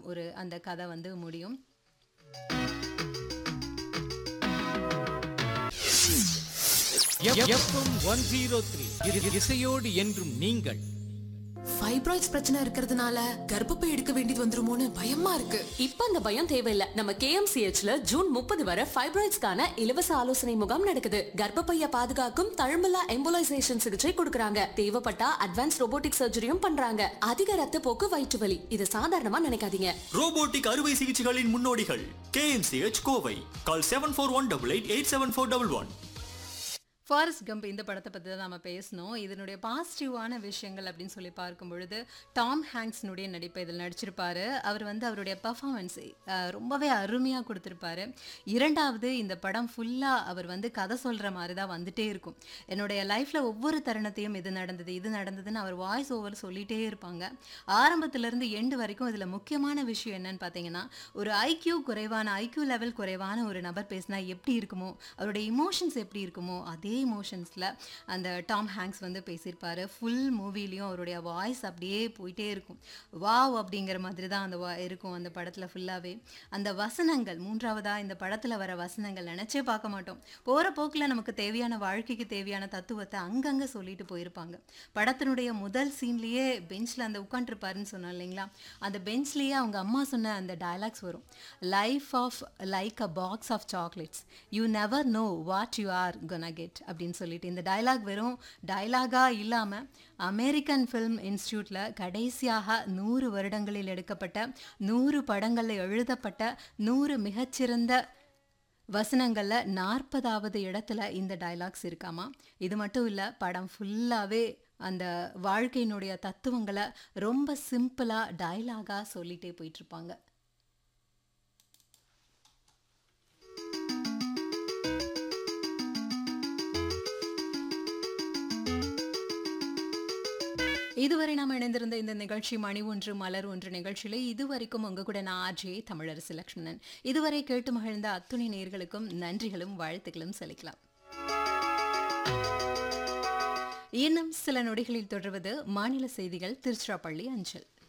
ஒரு அந்த கதை வந்து முடியும் எஃப்எம் ஒன் ஜீரோ த்ரீ இசையோடு என்றும் நீங்கள் ஃபைப்ராய்ட்ஸ் பிரச்சனை இருக்கிறதுனால கர்ப்பப்பை எடுக்க வேண்டியது வந்துருமோன்னு பயமா இருக்கு இப்ப அந்த பயம் தேவையில்ல நம்ம கேஎம்சிஹெச்ல ஜூன் முப்பது வரை ஃபைப்ராய்ட்ஸ்க்கான இலவச ஆலோசனை முகாம் நடக்குது கர்ப்பப்பைய பாதுகாக்கும் தழும்பலா எம்போலைசேஷன் சிகிச்சை கொடுக்கறாங்க தேவைப்பட்டா அட்வான்ஸ் ரோபோட்டிக் சர்ஜரியும் பண்றாங்க அதிக ரத்த போக்கு வயிற்று வலி இது சாதாரணமா நினைக்காதீங்க ரோபோட்டிக் அறுவை சிகிச்சைகளின் முன்னோடிகள் KMCH Kovai call seven four one double eight eight seven four double one Forrest Gump இந்த படத்தை பற்றி தான் நம்ம பேசணும் இதனுடைய பாசிட்டிவான விஷயங்கள் அப்படின்னு சொல்லி பார்க்கும் பொழுது டாம் ஹேங்க்ஸ்னுடைய நடிப்பை இதில் நடிச்சிருப்பாரு அவர் வந்து அவருடைய பர்ஃபார்மன்ஸ் ரொம்பவே அருமையாக கொடுத்துருப்பாரு இரண்டாவது இந்த படம் ஃபுல்லாக அவர் வந்து கதை சொல்கிற மாதிரி தான் வந்துட்டே இருக்கும் என்னுடைய லைஃப்பில் ஒவ்வொரு தருணத்தையும் இது நடந்தது இது நடந்ததுன்னு அவர் வாய்ஸ் ஓவர் சொல்லிகிட்டே இருப்பாங்க ஆரம்பத்திலேருந்து எண்டு வரைக்கும் இதில் முக்கியமான விஷயம் என்னன்னு பார்த்தீங்கன்னா ஒரு ஐக்யூ குறைவான ஐக்யூ லெவல் குறைவான ஒரு நபர் பேசினா எப்படி இருக்குமோ அவருடைய இமோஷன்ஸ் எப்படி இருக்குமோ அதே இமோஷன்ஸில் அந்த டாம் ஹேங்க்ஸ் வந்து பேசியிருப்பாரு ஃபுல் மூவிலையும் அவருடைய வாய்ஸ் அப்படியே போயிட்டே இருக்கும் வாவ் அப்படிங்கிற மாதிரி தான் அந்த வா- இருக்கும் அந்த படத்தில் ஃபுல்லாகவே அந்த வசனங்கள் மூன்றாவதாக இந்த படத்தில் வர வசனங்கள் நினச்சே பார்க்க மாட்டோம் போகிற போக்கில் நமக்கு தேவையான வாழ்க்கைக்கு தேவையான தத்துவத்தை அங்கங்கே சொல்லிட்டு போயிருப்பாங்க படத்தினுடைய முதல் சீன்லேயே பெஞ்சில் அந்த உட்காந்துருப்பாருன்னு சொன்னோம் இல்லைங்களா அந்த பெஞ்ச்லேயே அவங்க அம்மா சொன்ன அந்த டயலாக்ஸ் வரும் life of like a box of chocolates you never know what you are gonna get அப்படின்னு சொல்லிட்டு இந்த டயலாக் வெறும் டயலாகாக இல்லாமல் அமெரிக்கன் ஃபிலிம் இன்ஸ்டியூட்டில் கடைசியாக நூறு வருடங்களில் எடுக்கப்பட்ட நூறு படங்களில் எழுதப்பட்ட நூறு மிகச்சிறந்த வசனங்களில் நாற்பதாவது இடத்துல இந்த டயலாக்ஸ் இருக்காமா இது மட்டும் இல்லை படம் ஃபுல்லாகவே அந்த வாழ்க்கையினுடைய தத்துவங்களை ரொம்ப சிம்பிளாக டயலாகாக சொல்லிட்டே போயிட்டுருப்பாங்க இதுவரை நாம் இணைந்திருந்த இந்த நிகழ்ச்சி மணி ஒன்று மலர் ஒன்று நிகழ்ச்சியில இதுவரைக்கும் உங்க கூட நான் ஆர்ஜே தமிழரசு லக்ஷ்மணன் இதுவரை கேட்டு மகிழ்ந்த அத்துணை நேர்களுக்கும் நன்றிகளும் வாழ்த்துக்களும் செலுத்தலாம் இன்னும் சில நொடிகளில் தொடர்வது மாநில செய்திகள் திருச்சிராப்பள்ளி அஞ்சல்